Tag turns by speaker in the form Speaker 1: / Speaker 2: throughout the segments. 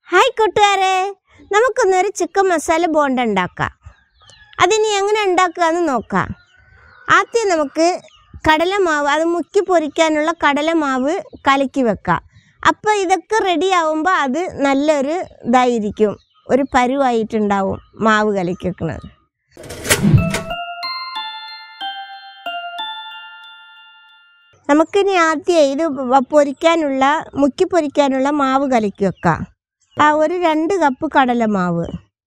Speaker 1: Hi കൂട്ടുകാരെ നമുക്കൊന്നൊരു chicken masala bonda ഉണ്ടാക്കാം അതിനി എങ്ങനെ ഉണ്ടാക്കുക എന്ന് നോക്കാം ആദ്യം നമുക്ക് കടലമാവ് അത് മുക്കി പൊരിക്കാനുള്ള കടലമാവ് കലക്കി വെക്കാം അപ്പോൾ ഇതൊക്കെ റെഡി ആവുമ്പോൾ അത് നല്ലൊരു ഇതായിരിക്കും ഒരു പരുവായിട്ടുണ്ടാവും മാവ് കലക്കി വെക്കുന്നത് നമുക്കിനി ആദ്യം ഇത് വ- പൊരിക്കാനുള്ള മുക്കി പൊരിക്കാനുള്ള മാവ് കലക്കി വെക്കാം ആ ഒരു രണ്ട് കപ്പ് കടലമാവ്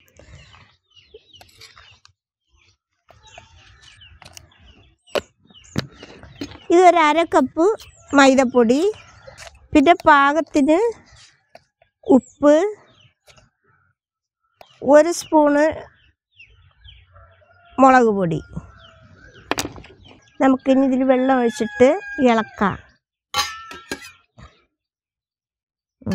Speaker 1: ഇത് ഒരു അര കപ്പ് മൈദപ്പൊടി പിന്നെ പാകത്തിന് ഉപ്പ് ഒരു സ്പൂണ് മുളക് പൊടി നമുക്കിനി ഇതിൽ വെള്ളം ഒഴിച്ചിട്ട് ഇളക്കാം ഉം.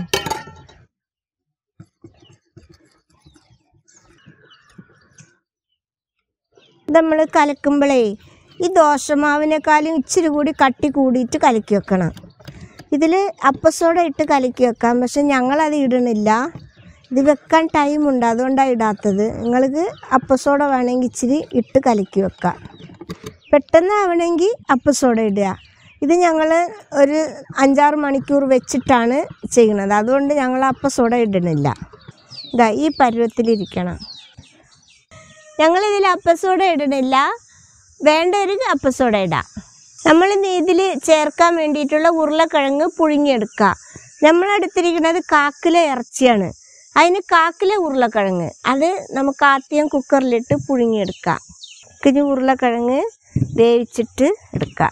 Speaker 1: നമ്മൾ കലക്കുമ്പോഴേ ഈ ദോശമാവിനേക്കാളും ഇച്ചിരി കൂടി കട്ടി കൂടിയിട്ട് കലക്കി വെക്കണം ഇതിൽ അപ്പസോഡ ഇട്ട് കലക്കി വെക്കാം പക്ഷെ ഞങ്ങളത് ഇടണില്ല ഇത് വെക്കാൻ ടൈമുണ്ട് അതുകൊണ്ടാണ് ഇടാത്തത് നിങ്ങൾക്ക് അപ്പസോഡ വേണമെങ്കിൽ ഇച്ചിരി ഇട്ട് കലക്കി വെക്കാം പെട്ടെന്ന് ആവണമെങ്കിൽ അപ്പസോഡ ഇടുക ഇത് ഞങ്ങൾ ഒരു അഞ്ചാറ് മണിക്കൂർ വെച്ചിട്ടാണ് ചെയ്യുന്നത് അതുകൊണ്ട് ഞങ്ങൾ അപ്പസോഡ ഇടണില്ല ഇതാ ഈ പരുവത്തിലിരിക്കണം ഞങ്ങളിതിൽ അപ്പസോഡ ഇടണില്ല വേണ്ട ഒരു അപ്പസോഡ ഇടാം നമ്മൾ ഇതിൽ ചേർക്കാൻ വേണ്ടിയിട്ടുള്ള ഉരുളക്കിഴങ്ങ് പുഴുങ്ങിയെടുക്കുക നമ്മളെടുത്തിരിക്കുന്നത് കാക്കിലെ ഇറച്ചിയാണ് അതിന് കാക്കിലെ ഉരുളക്കിഴങ്ങ് അത് നമുക്ക് ആദ്യം കുക്കറിലിട്ട് പുഴുങ്ങിയെടുക്കാം ഇനി ഉരുളക്കിഴങ്ങ് വേവിച്ചിട്ട് എടുക്കാം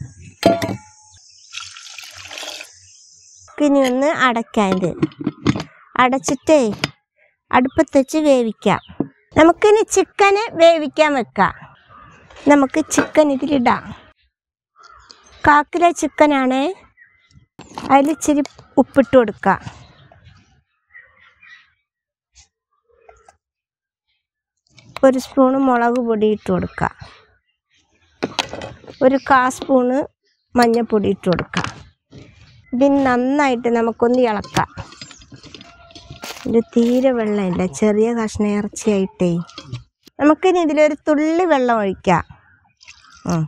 Speaker 1: ഇനി ഒന്ന് അടയ്ക്കാൻ ഇത് അടച്ചിട്ടേ അടുപ്പത്ത് വെച്ച് വേവിക്കാം നമുക്കിനി ചിക്കന് വേവിക്കാൻ വെക്കാം നമുക്ക് ചിക്കൻ ഇതിലിടാം കാക്കിലെ ചിക്കനാണ് അതിൽ ഇച്ചിരി ഉപ്പിട്ട് കൊടുക്കാം ഒരു സ്പൂണ് മുളക് പൊടി ഇട്ട് കൊടുക്കാം ഒരു കാ സ്പൂണ് മഞ്ഞൾപ്പൊടി ഇട്ട് കൊടുക്കാം ഇതിന് നന്നായിട്ട് നമുക്കൊന്ന് ഇളക്കാം ഇത് തീരെ വെള്ളമില്ല ചെറിയ കഷ്ണ ഇറച്ചിയായിട്ടേ നമുക്കിനി ഇതിലൊരു തുള്ളി വെള്ളം ഒഴിക്കാം ഉം.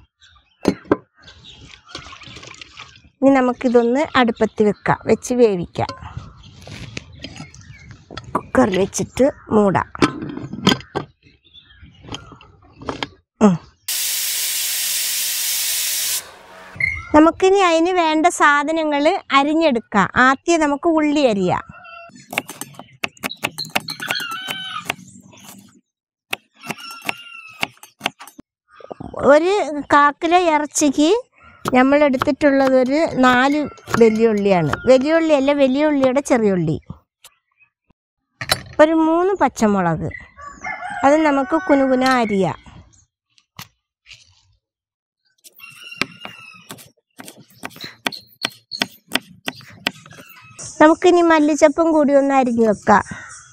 Speaker 1: ഇനി നമുക്കിതൊന്ന് അടുപ്പത്ത് വെക്കാം വെച്ച് വേവിക്കാം കുക്കറിൽ വെച്ചിട്ട് മൂടാം ഉം. നമുക്കിനി അതിന് വേണ്ട സാധനങ്ങൾ അരിഞ്ഞെടുക്കാം ആദ്യം നമുക്ക് ഉള്ളി അരിയാം ഒരു കാക്കിലെ ഇറച്ചിക്ക് നമ്മൾ എടുത്തിട്ടുള്ളത് ഒരു നാല് വലിയ ഉള്ളിയാണ് വലിയ ഉള്ളിയല്ല വലിയ ഉള്ളിയുടെ ചെറിയ ഉള്ളി ഒരു മൂന്ന് പച്ചമുളക് അത് നമുക്ക് കുനുകുന അരിയാം നമുക്കിനി മല്ലിച്ചപ്പും കൂടി ഒന്ന് അരിഞ്ഞു വെക്കാം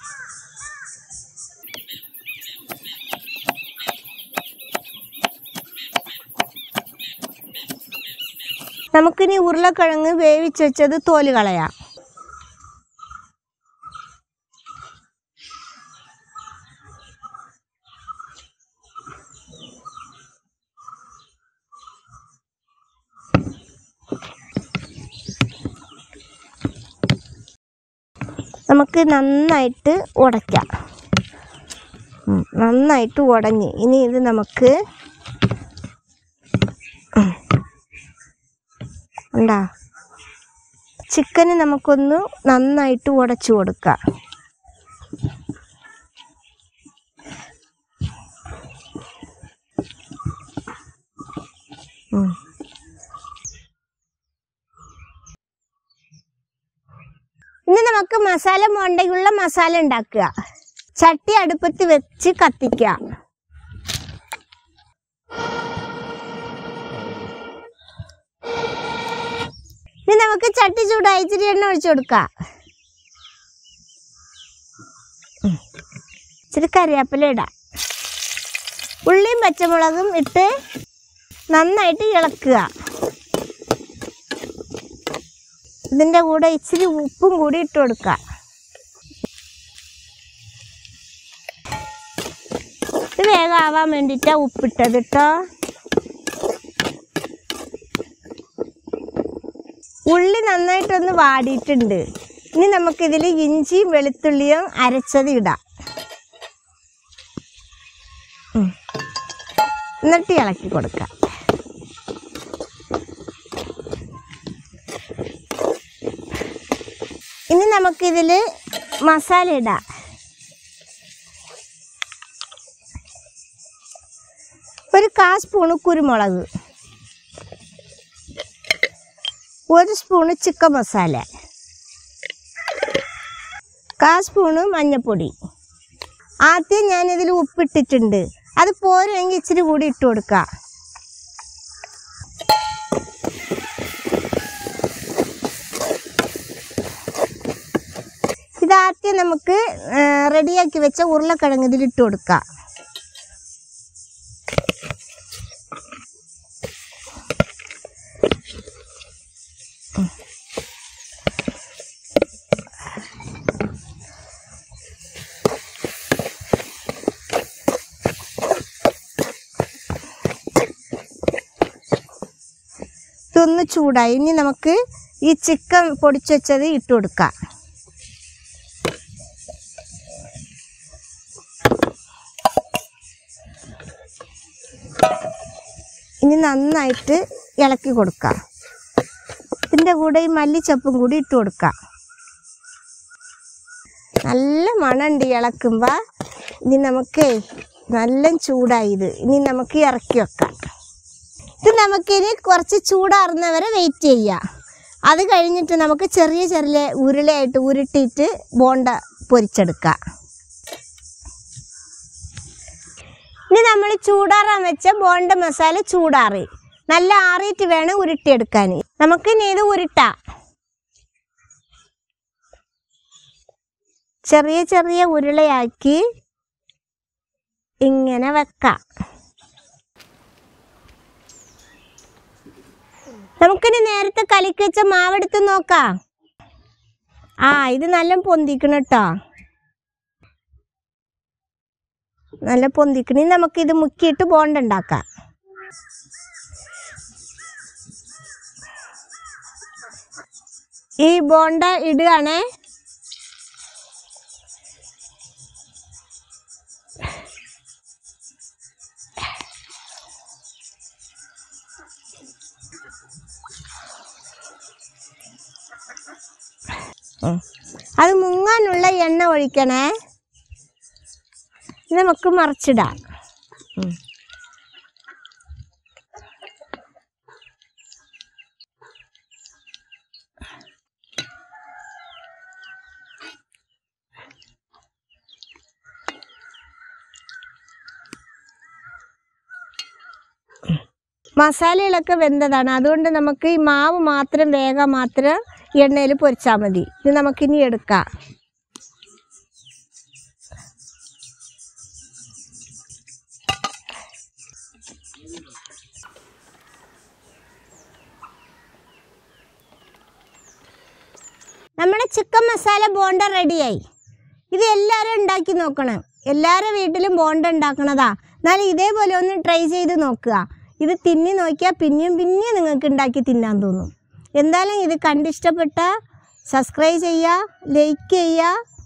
Speaker 1: നമുക്കിനി ഉരുളക്കിഴങ്ങ് വേവിച്ച് വെച്ചത് തോല് കളയാം നമുക്ക് നന്നായിട്ട് ഉടയ്ക്കാം ഉം, നന്നായിട്ട് ഉടഞ്ഞ് ഇനി ഇത് നമുക്ക് ഉണ്ടാ ചിക്കന് നമുക്കൊന്ന് നന്നായിട്ട് ഉടച്ചു കൊടുക്കാം ഉം. ഇനി നമുക്ക് മസാല മോണ്ടയുള്ള മസാല ഉണ്ടാക്കുക ചട്ടി അടുപ്പത്ത് വെച്ച് കത്തിക്കുക ഇനി നമുക്ക് ചട്ടി ചൂടായി ഇച്ചിരി എണ്ണ ഒഴിച്ചു കൊടുക്കാം ഉം. ഇച്ചിരി കറിവേപ്പില ഇടാം ഉള്ളിയും പച്ചമുളകും ഇട്ട് നന്നായിട്ട് ഇളക്കുക ഇതിൻ്റെ കൂടെ ഇച്ചിരി ഉപ്പും കൂടി ഇട്ട് കൊടുക്കുക ഇത് വേഗം ആവാൻ വേണ്ടിയിട്ടാണ് ഉപ്പിട്ടത് കേട്ടോ ഉള്ളി നന്നായിട്ടൊന്ന് വാടിയിട്ടുണ്ട് ഇനി നമുക്കിതിൽ ഇഞ്ചിയും വെളുത്തുള്ളിയും അരച്ചത് ഇടാം ഉം. എന്നിട്ട് ഇളക്കി കൊടുക്കാം ഇനി നമുക്കിതിൽ മസാല ഇടാം ഒരു കാ സ്പൂണ് കുരുമുളക് ഒരു സ്പൂണ് ചിക്കൻ മസാല കാ സ്പൂണ് മഞ്ഞൾപ്പൊടി ആദ്യം ഞാനിതിൽ ഉപ്പിട്ടിട്ടുണ്ട് അത് പോരെങ്കിൽ ഇച്ചിരി കൂടി ഇട്ട് കൊടുക്കാം ഇതാദ്യം നമുക്ക് ആ, റെഡിയാക്കി വെച്ച ഉരുളക്കിഴങ്ങ് ഇതിൽ ഇട്ട് കൊടുക്കാം ഇതൊന്ന് ചൂടായി ഇനി നമുക്ക് ഈ ചിക്കൻ പൊടിച്ചു വെച്ചത് ഇട്ട് കൊടുക്കാം ഇനി നന്നായിട്ട് ഇളക്കി കൊടുക്കാം ഇതിൻ്റെ കൂടെ ഈ മല്ലിച്ചപ്പും കൂടി ഇട്ട് കൊടുക്കാം നല്ല മണമുണ്ട് ഇളക്കുമ്പോൾ ഇനി നമുക്ക് നല്ല ചൂടായി ഇത് ഇനി നമുക്ക് ഇറക്കി വെക്കാം ഇത് നമുക്കിനി കുറച്ച് ചൂടാറുന്നവരെ വെയിറ്റ് ചെയ്യാം അത് കഴിഞ്ഞിട്ട് നമുക്ക് ചെറിയ ചെറിയ ഉരുളയായിട്ട് ഉരുട്ടിയിട്ട് ബോണ്ട പൊരിച്ചെടുക്കാം ഇനി നമ്മൾ ചൂടാറാൻ വെച്ച ബോണ്ട മസാല ചൂടാറി നല്ല ആറിയിട്ട് വേണം ഉരുട്ടിയെടുക്കാൻ നമുക്ക് ഇനി ഇത് ഉരുട്ടാം ചെറിയ ചെറിയ ഉരുളയാക്കി ഇങ്ങനെ വെക്കാം നമുക്കിനി നേരത്തെ കലക്കി വെച്ച മാവെടുത്ത് നോക്കാം ആ ഇത് നല്ല പൊന്തിക്കണം കേട്ടോ നല്ല പൊന്തിക്കണി നമുക്കിത് മുക്കിയിട്ട് ബോണ്ട ഉണ്ടാക്കാം ഈ ബോണ്ട ഇടുകയാണേ ഉം. അത് മുങ്ങാനുള്ള എണ്ണ ഒഴിക്കണേ ഇത് നമുക്ക് മറിച്ചിടാം ഉം. മസാലകളൊക്കെ വെന്തതാണ് അതുകൊണ്ട് നമുക്ക് ഈ മാവ് മാത്രം വേഗം മാത്രം എണ്ണയിൽ പൊരിച്ചാൽ മതി ഇത് നമുക്കിനി എടുക്കാം നമ്മുടെ ചിക്കൻ മസാല ബോണ്ട റെഡിയായി ഇത് എല്ലാവരും ഉണ്ടാക്കി നോക്കണം എല്ലാവരുടെ വീട്ടിലും ബോണ്ട ഉണ്ടാക്കണതാ എന്നാലും ഇതേപോലെ ഒന്ന് ട്രൈ ചെയ്ത് നോക്കുക ഇത് തിന്നി നോക്കിയാൽ പിന്നെയും പിന്നെയും നിങ്ങൾക്ക് ഉണ്ടാക്കി തിന്നാൻ തോന്നും എന്തായാലും ഇത് കണ്ടിഷ്ടപ്പെട്ട സബ്സ്ക്രൈബ് ചെയ്യുക ലൈക്ക് ചെയ്യുക